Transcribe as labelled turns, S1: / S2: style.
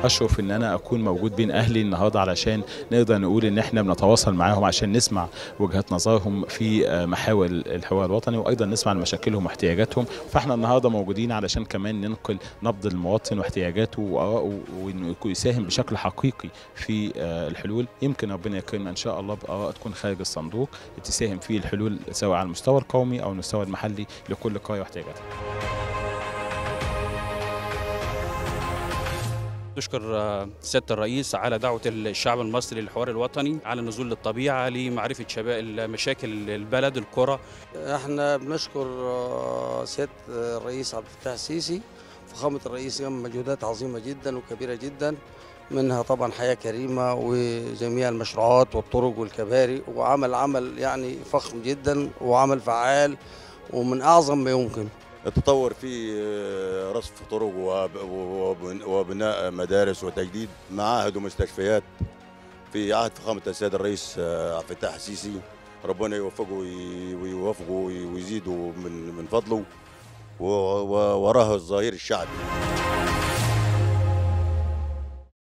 S1: اشرف ان انا اكون موجود بين اهلي النهارده علشان نقدر نقول ان احنا بنتواصل معاهم عشان نسمع وجهات نظرهم في آه، محاور الحوار الوطني وايضا نسمع عن مشاكلهم واحتياجاتهم فاحنا النهارده موجودين علشان كمان ننقل نبض المواطن واحتياجاته وآرائه وانه يكون يساهم بشكل حقيقي في آه، الحلول يمكن ربنا يكرمنا ان شاء الله باراء تكون خارج الصندوق تساهم في الحلول سواء على المستوى القومي او المستوى المحلي لكل قريه واحتياجاتها
S2: نشكر آه، سياده الرئيس على دعوه الشعب المصري للحوار الوطني على النزول للطبيعه لمعرفه شباب مشاكل البلد القرى
S3: احنا بنشكر آه، سياده الرئيس عبد الفتاح السيسي فخامه الرئيس قام مجهودات عظيمه جدا وكبيره جدا منها طبعا حياه كريمه وجميع المشروعات والطرق والكباري وعمل عمل يعني فخم جدا وعمل فعال ومن اعظم ما يمكن
S4: التطور في رصف طرق وب- وب- وبناء مدارس وتجديد معاهد ومستشفيات في عهد فخامة السيد الرئيس آه، عبد الفتاح السيسي ربنا يوفقه وي- ويوفقه وي- ويزيده من من فضله و- و- وراه الظهير الشعبي